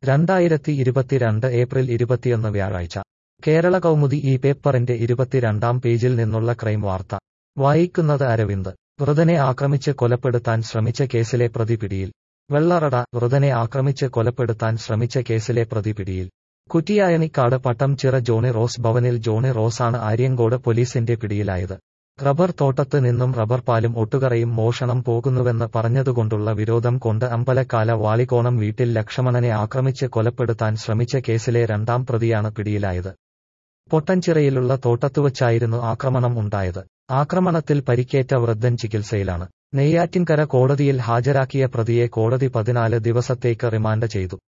രണ്ടായിരത്തി ഇരുപത്തിരണ്ട് ഏപ്രിൽ ഇരുപത്തിയൊന്ന് വ്യാഴാഴ്ച കേരള കൗമുദി ഈ പേപ്പറിന്റെ ഇരുപത്തിരണ്ടാം പേജിൽ നിന്നുള്ള ക്രൈം വാർത്ത വായിക്കുന്നത് അരവിന്ദ് വൃതനെ ആക്രമിച്ച് കൊലപ്പെടുത്താൻ ശ്രമിച്ച കേസിലെ പ്രതി പിടിയിൽ വെള്ളറട വൃതനെ ആക്രമിച്ച് കൊലപ്പെടുത്താൻ ശ്രമിച്ച കേസിലെ പ്രതി പിടിയിൽ കുറ്റിയായണിക്കാട് പട്ടം ചിറ ജോണി റോസ് ഭവനിൽ ജോണി റോസാണ് ആര്യങ്കോട് പോലീസിന്റെ പിടിയിലായത് റബ്ബർ തോട്ടത്ത് നിന്നും റബ്ബർ പാലും ഒട്ടുകറയും മോഷണം പോകുന്നുവെന്ന് പറഞ്ഞതുകൊണ്ടുള്ള വിരോധം കൊണ്ട് അമ്പലക്കാല വാളികോണം വീട്ടിൽ ലക്ഷ്മണനെ ആക്രമിച്ച് കൊലപ്പെടുത്താൻ ശ്രമിച്ച കേസിലെ രണ്ടാം പ്രതിയാണ് പിടിയിലായത് പൊട്ടൻചിറയിലുള്ള തോട്ടത്തുവച്ചായിരുന്നു ആക്രമണം ഉണ്ടായത് ആക്രമണത്തിൽ പരിക്കേറ്റ വൃദ്ധൻ ചികിത്സയിലാണ് നെയ്യാറ്റിൻകര കോടതിയിൽ ഹാജരാക്കിയ പ്രതിയെ കോടതി പതിനാല് ദിവസത്തേക്ക് റിമാൻഡ് ചെയ്തു